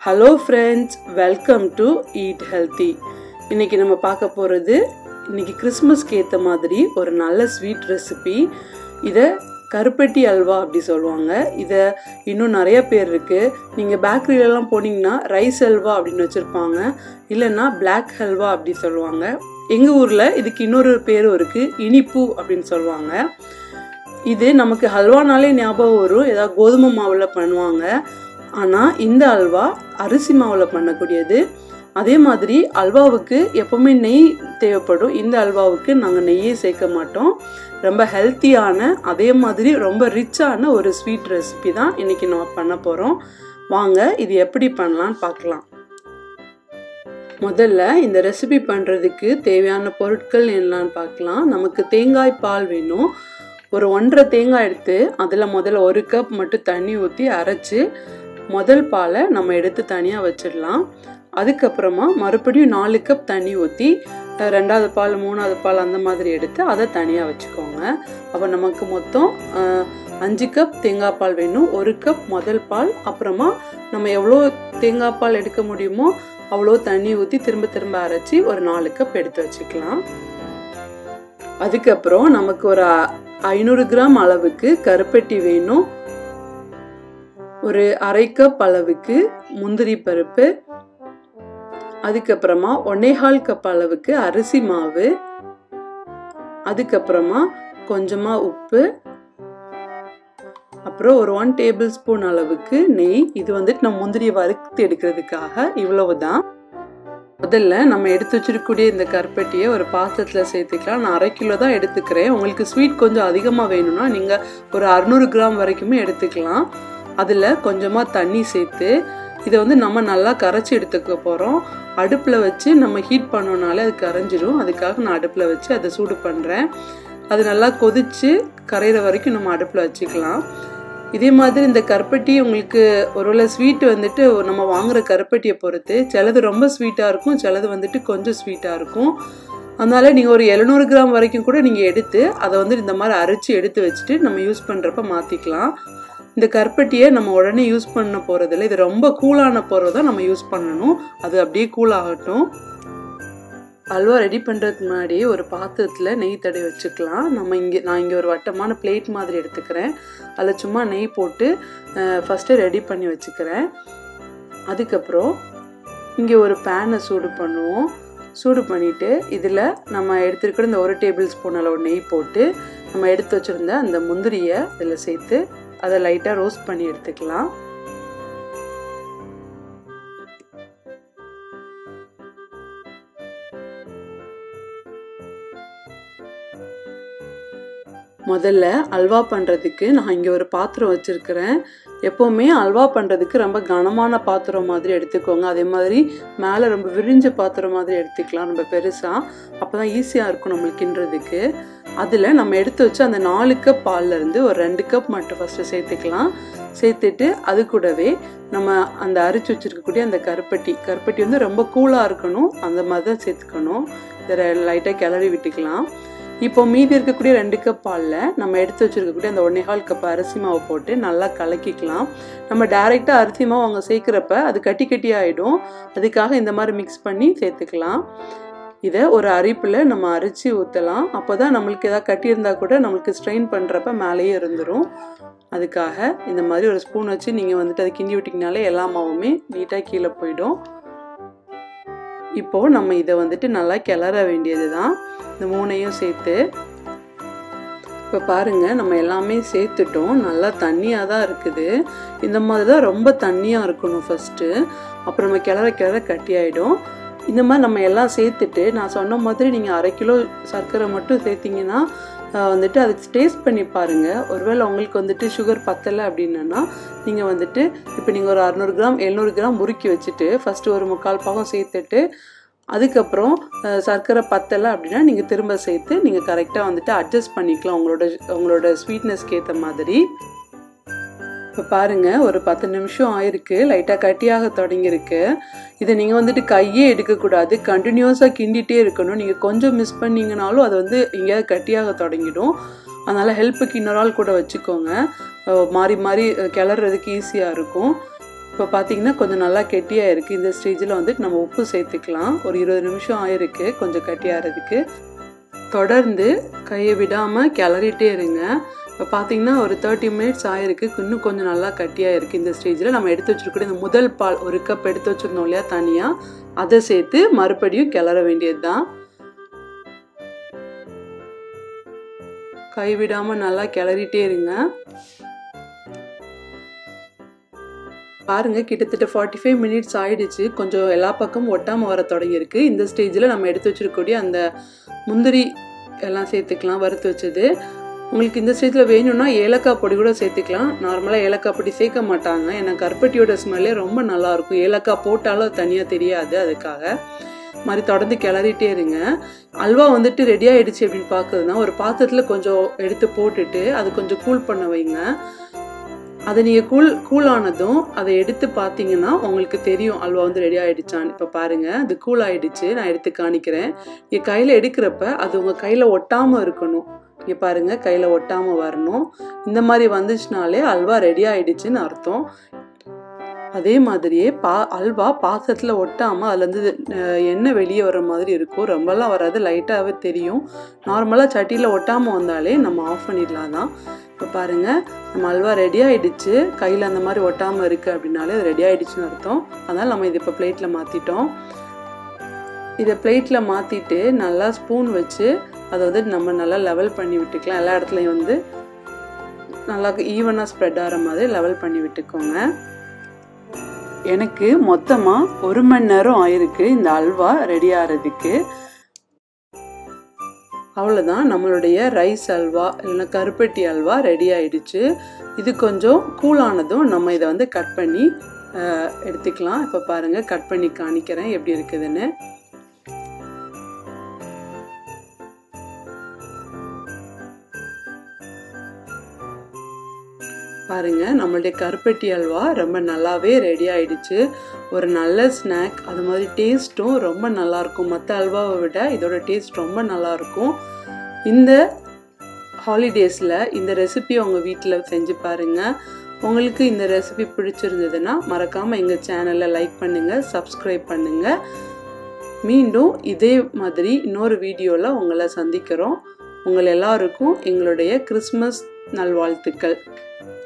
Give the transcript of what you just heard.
hello friends welcome to eat healthy இன்னைக்கு நம்ம பார்க்க போகிறது இன்னைக்கு கிறிஸ்மஸ்க்கு ஏற்ற மாதிரி ஒரு நல்ல ஸ்வீட் ரெசிபி இதை கருப்பட்டி அல்வா அப்படி சொல்லுவாங்க இதை இன்னும் நிறைய பேர் இருக்குது நீங்கள் பேக்கரியிலலாம் போனீங்கன்னா ரைஸ் அல்வா அப்படின்னு வச்சுருப்பாங்க இல்லைன்னா பிளாக் ஹல்வா அப்படி சொல்லுவாங்க எங்கள் ஊரில் இதுக்கு இன்னொரு பேரும் இருக்குது இனிப்பு அப்படின்னு சொல்லுவாங்க இது நமக்கு ஹல்வானாலே ஞாபகம் வரும் ஏதாவது கோதுமை மாவில் பண்ணுவாங்க ஆனால் இந்த அல்வா அரிசி மாவில் பண்ணக்கூடியது அதே மாதிரி அல்வாவுக்கு எப்போவுமே நெய் தேவைப்படும் இந்த அல்வாவுக்கு நாங்கள் நெய்யே சேர்க்க மாட்டோம் ரொம்ப ஹெல்த்தியான அதே மாதிரி ரொம்ப ரிச்சான ஒரு ஸ்வீட் ரெசிபி தான் இன்றைக்கி நம்ம பண்ண போகிறோம் வாங்க இது எப்படி பண்ணலான்னு பார்க்கலாம் முதல்ல இந்த ரெசிபி பண்ணுறதுக்கு தேவையான பொருட்கள் என்னன்னு பார்க்கலாம் நமக்கு தேங்காய் பால் வேணும் ஒரு ஒன்றரை தேங்காய் எடுத்து அதில் முதல்ல ஒரு கப் மட்டும் தண்ணி ஊற்றி அரைச்சி முதல் பாலை நம்ம எடுத்து தனியாக வச்சிடலாம் அதுக்கப்புறமா மறுபடியும் நாலு கப் தண்ணி ஊற்றி ரெண்டாவது பால் மூணாவது பால் அந்த மாதிரி எடுத்து அதை தனியாக வச்சுக்கோங்க அப்போ நமக்கு மொத்தம் அஞ்சு கப் தேங்காய் பால் வேணும் ஒரு கப் முதல் பால் அப்புறமா நம்ம எவ்வளோ தேங்காய் பால் எடுக்க முடியுமோ அவ்வளோ தண்ணி ஊற்றி திரும்ப திரும்ப அரைச்சி ஒரு நாலு கப் எடுத்து வச்சுக்கலாம் அதுக்கப்புறம் நமக்கு ஒரு ஐநூறு கிராம் அளவுக்கு கருப்பட்டி வேணும் ஒரு அரை கப் அளவுக்கு முந்திரி பருப்பு அதுக்கப்புறமா ஒன்னேகால் கப் அளவுக்கு அரிசி மாவு அதுக்கப்புறமா கொஞ்சமா உப்பு அப்புறம் ஒரு ஒன் டேபிள் ஸ்பூன் அளவுக்கு நெய் இது வந்துட்டு நம்ம முந்திரியை வறுத்து எடுக்கிறதுக்காக இவ்வளவு தான் முதல்ல நம்ம எடுத்து வச்சிருக்கக்கூடிய இந்த கருப்பட்டியை ஒரு பாத்திரத்தில் சேர்த்துக்கலாம் நான் அரை கிலோ தான் எடுத்துக்கிறேன் உங்களுக்கு ஸ்வீட் கொஞ்சம் அதிகமாக வேணும்னா நீங்கள் ஒரு அறுநூறு கிராம் வரைக்குமே எடுத்துக்கலாம் அதில் கொஞ்சமாக தண்ணி சேர்த்து இதை வந்து நம்ம நல்லா கரைச்சி எடுத்துக்க போகிறோம் அடுப்பில் வச்சு நம்ம ஹீட் பண்ணோனாலே அது கரைஞ்சிரும் அதுக்காக நான் அடுப்பில் வச்சு அதை சூடு பண்ணுறேன் அது நல்லா கொதித்து கரையிற வரைக்கும் நம்ம அடுப்பில் வச்சுக்கலாம் இதே மாதிரி இந்த கருப்பட்டி உங்களுக்கு ஒருவேளை ஸ்வீட் வந்துட்டு நம்ம வாங்குற கருப்பட்டியை பொறுத்து சிலது ரொம்ப ஸ்வீட்டாக இருக்கும் சிலது வந்துட்டு கொஞ்சம் ஸ்வீட்டாக இருக்கும் அதனால நீங்கள் ஒரு எழுநூறு கிராம் வரைக்கும் கூட நீங்கள் எடுத்து அதை வந்து இந்த மாதிரி அரைச்சி எடுத்து வச்சுட்டு நம்ம யூஸ் பண்ணுறப்ப மாற்றிக்கலாம் இந்த கருப்பட்டியை நம்ம உடனே யூஸ் பண்ண போகிறதில்ல இது ரொம்ப கூலான போகிறது தான் நம்ம யூஸ் பண்ணணும் அது அப்படியே கூல் ஆகட்டும் அல்வா ரெடி பண்ணுறதுக்கு முன்னாடி ஒரு பாத்திரத்தில் நெய் தடவி வச்சுக்கலாம் நம்ம இங்கே நான் இங்கே ஒரு வட்டமான பிளேட் மாதிரி எடுத்துக்கிறேன் அதில் சும்மா நெய் போட்டு ஃபஸ்ட்டு ரெடி பண்ணி வச்சுக்கிறேன் அதுக்கப்புறம் இங்கே ஒரு பேனை சூடு பண்ணுவோம் சூடு பண்ணிவிட்டு இதில் நம்ம எடுத்துருக்கிற இந்த ஒரு டேபிள் ஸ்பூன் அளவு நெய் போட்டு நம்ம எடுத்து வச்சுருந்த அந்த முந்திரியை இதில் சேர்த்து அதை லைட்டாக ரோஸ்ட் பண்ணி எடுத்துக்கலாம் முதல்ல அல்வா பண்ணுறதுக்கு நான் இங்கே ஒரு பாத்திரம் வச்சுருக்கிறேன் எப்போவுமே அல்வா பண்ணுறதுக்கு ரொம்ப கனமான பாத்திரம் மாதிரி எடுத்துக்கோங்க அதே மாதிரி மேலே ரொம்ப விரிஞ்ச பாத்திரம் மாதிரி எடுத்துக்கலாம் ரொம்ப பெருசாக அப்போ தான் ஈஸியாக இருக்கும் நம்மளுக்கு கிண்டுறதுக்கு அதில் நம்ம எடுத்து வச்சு அந்த நாலு கப் பால்லேருந்து ஒரு ரெண்டு கப் மட்டும் ஃபஸ்ட்டு சேர்த்துக்கலாம் சேர்த்துட்டு அது கூடவே நம்ம அந்த அரிச்சு வச்சுருக்கக்கூடிய அந்த கருப்பட்டி கருப்பட்டி வந்து ரொம்ப கூலாக இருக்கணும் அந்த மாதிரி தான் சேர்த்துக்கணும் இதை லைட்டாக கிளறி விட்டுக்கலாம் இப்போ மீதி இருக்கக்கூடிய ரெண்டு கப் பாலில் நம்ம எடுத்து வச்சுருக்கக்கூடிய அந்த ஒன்னேகால் கப் அரிசி மாவு போட்டு நல்லா கலக்கிக்கலாம் நம்ம டைரெக்டாக அரிசி மாவு அவங்க சேர்க்குறப்ப அது கட்டி கட்டி ஆகிடும் அதுக்காக இந்த மாதிரி மிக்ஸ் பண்ணி சேர்த்துக்கலாம் இதை ஒரு அரிப்பில் நம்ம அரிச்சு ஊற்றலாம் அப்போ தான் நம்மளுக்கு எதாவது கட்டியிருந்தால் கூட நம்மளுக்கு ஸ்ட்ரெயின் பண்ணுறப்ப மேலேயே இருந்துடும் அதுக்காக இந்த மாதிரி ஒரு ஸ்பூன் வச்சு நீங்கள் வந்துட்டு அதை கிண்டி விட்டிங்கனாலே எல்லா மாவுமே நீட்டாக கீழே போயிடும் இப்போது நம்ம இதை வந்துட்டு நல்லா கிளற வேண்டியது தான் இந்த மூணையும் சேர்த்து இப்போ பாருங்கள் நம்ம எல்லாமே சேர்த்துட்டோம் நல்லா தண்ணியாக தான் இருக்குது இந்த மாதிரி தான் ரொம்ப தண்ணியாக இருக்கணும் ஃபஸ்ட்டு அப்புறம் நம்ம கிளற கிளற கட்டி ஆகிடும் இந்த மாதிரி நம்ம எல்லாம் சேர்த்துட்டு நான் சொன்ன மாதிரி நீங்கள் அரை கிலோ சர்க்கரை மட்டும் சேர்த்திங்கன்னா வந்துட்டு அதை டேஸ்ட் பண்ணி பாருங்கள் ஒருவேளை உங்களுக்கு வந்துட்டு சுகர் பத்தலை அப்படின்னா நீங்கள் வந்துட்டு இப்போ நீங்கள் ஒரு அறநூறு கிராம் எழுநூறு கிராம் முறுக்கி வச்சுட்டு ஃபஸ்ட்டு ஒரு முக்கால் பாகம் சேர்த்துட்டு அதுக்கப்புறம் சர்க்கரை பத்தலை அப்படின்னா நீங்கள் திரும்ப சேர்த்து நீங்கள் கரெக்டாக வந்துட்டு அட்ஜஸ்ட் பண்ணிக்கலாம் உங்களோட உங்களோட ஸ்வீட்னஸ்க்கு ஏற்ற மாதிரி இப்போ பாருங்கள் ஒரு பத்து நிமிஷம் ஆயிருக்கு லைட்டாக கட்டியாக தொடங்கியிருக்கு இதை நீங்கள் வந்துட்டு கையே எடுக்கக்கூடாது கண்டினியூஸாக கிண்டிகிட்டே இருக்கணும் நீங்கள் கொஞ்சம் மிஸ் பண்ணிங்கனாலும் அது வந்து எங்கேயாவது கட்டியாக தொடங்கிடும் அதனால் ஹெல்ப்புக்கு இன்னொரு ஆள் கூட வச்சுக்கோங்க மாறி மாறி கிளறதுக்கு ஈஸியாக இருக்கும் இப்போ பார்த்தீங்கன்னா கொஞ்சம் நல்லா கெட்டியாக இருக்குது இந்த ஸ்டேஜில் வந்துட்டு நம்ம உப்பு சேர்த்துக்கலாம் ஒரு இருபது நிமிஷம் ஆயிருக்கு கொஞ்சம் கெட்டியாகிறதுக்கு தொடர்ந்து கையை விடாமல் கிளறிட்டே இருங்க இப்போ பார்த்தீங்கன்னா ஒரு தேர்ட்டி மினிட்ஸ் ஆயிருக்கு இன்னும் கொஞ்சம் நல்லா கட்டியாக இருக்குது இந்த ஸ்டேஜில் நம்ம எடுத்து வச்சுருக்கூடிய இந்த முதல் பால் ஒரு கப் எடுத்து வச்சுருந்தோம் இல்லையா தனியாக அதை சேர்த்து மறுபடியும் கிளற வேண்டியது தான் கைவிடாமல் நல்லா கிளறிட்டே இருங்க பாருங்க கிட்டத்தட்ட ஃபார்ட்டி ஃபைவ் மினிட்ஸ் ஆயிடுச்சு கொஞ்சம் எல்லா பக்கமும் ஒட்டாமல் வர தொடங்கியிருக்கு இந்த ஸ்டேஜில் நம்ம எடுத்து வச்சிருக்கக்கூடிய அந்த முந்திரி எல்லாம் சேர்த்துக்கலாம் வறுத்து வச்சது உங்களுக்கு இந்த ஸ்டேஜில் வேணும்னா ஏலக்காய் பொடி கூட சேர்த்துக்கலாம் நார்மலாக ஏலக்காய் பொடி சேர்க்க மாட்டாங்க ஏன்னா கருப்பட்டியோட ஸ்மெல்லே ரொம்ப நல்லாயிருக்கும் ஏலக்காய் போட்டாலும் தனியாக தெரியாது அதுக்காக மாதிரி தொடர்ந்து கிளறிட்டே இருங்க அல்வா வந்துட்டு ரெடி ஆயிடுச்சு அப்படின்னு பார்க்குறதுனா ஒரு பாத்திரத்தில் கொஞ்சம் எடுத்து போட்டுட்டு அது கொஞ்சம் கூல் பண்ண வைங்க அதை நீங்கள் கூல் கூல் ஆனதும் அதை எடுத்து பார்த்தீங்கன்னா உங்களுக்கு தெரியும் அல்வா வந்து ரெடி ஆயிடுச்சான்னு இப்போ பாருங்கள் அது கூல் ஆயிடுச்சு நான் எடுத்து காணிக்கிறேன் நீங்கள் கையில் எடுக்கிறப்ப அது உங்கள் கையில் ஒட்டாமல் இருக்கணும் இங்கே பாருங்கள் கையில் ஒட்டாமல் வரணும் இந்த மாதிரி வந்துச்சுனாலே அல்வா ரெடி ஆயிடுச்சுன்னு அர்த்தம் அதே மாதிரியே பா அல்வா பாத்திரத்தில் ஒட்டாமல் அதுலேருந்து எண்ணெய் வெளியே வர மாதிரி இருக்கும் ரொம்பலாம் வராது லைட்டாகவே தெரியும் நார்மலாக சட்டியில் ஒட்டாமல் வந்தாலே நம்ம ஆஃப் பண்ணிடலாம் தான் இப்போ பாருங்கள் நம்ம அல்வா ரெடி ஆகிடுச்சு கையில் அந்த மாதிரி ஒட்டாமல் இருக்குது அப்படின்னாலே அது ரெடி ஆகிடுச்சுன்னு அர்த்தம் அதனால் நம்ம இது இப்போ பிளேட்டில் மாற்றிட்டோம் இதை பிளேட்டில் மாற்றிட்டு நல்லா ஸ்பூன் வச்சு அதை வந்து நம்ம நல்லா லெவல் பண்ணி விட்டுக்கலாம் எல்லா இடத்துலையும் வந்து நல்லா ஈவனாக ஸ்ப்ரெட் ஆகிற மாதிரி லெவல் பண்ணி விட்டுக்கோங்க எனக்கு மொத்தமாக ஒரு மணி நேரம் ஆயிருக்கு இந்த அல்வா ரெடி ஆகிறதுக்கு அவ்வளோதான் நம்மளுடைய ரைஸ் அல்வா இல்லைன்னா கருப்பட்டி அல்வா ரெடி ஆயிடுச்சு இது கொஞ்சம் கூலானதும் நம்ம இதை வந்து கட் பண்ணி எடுத்துக்கலாம் இப்போ பாருங்கள் கட் பண்ணி காணிக்கிறேன் எப்படி இருக்குதுன்னு பாருங்க நம்மளுடைய கருப்பட்டி அல்வா ரொம்ப நல்லாவே ரெடி ஆயிடுச்சு ஒரு நல்ல ஸ்நாக் அது மாதிரி டேஸ்ட்டும் ரொம்ப நல்லாயிருக்கும் மற்ற அல்வாவை விட இதோட டேஸ்ட் ரொம்ப நல்லாயிருக்கும் இந்த ஹாலிடேஸில் இந்த ரெசிபி உங்கள் வீட்டில் செஞ்சு பாருங்கள் உங்களுக்கு இந்த ரெசிபி பிடிச்சிருந்ததுன்னா மறக்காமல் எங்கள் சேனலை லைக் பண்ணுங்கள் சப்ஸ்கிரைப் பண்ணுங்கள் மீண்டும் இதே மாதிரி இன்னொரு வீடியோவில் உங்களை சந்திக்கிறோம் உங்கள் எல்லாருக்கும் எங்களுடைய கிறிஸ்மஸ் நல்வாழ்த்துக்கள்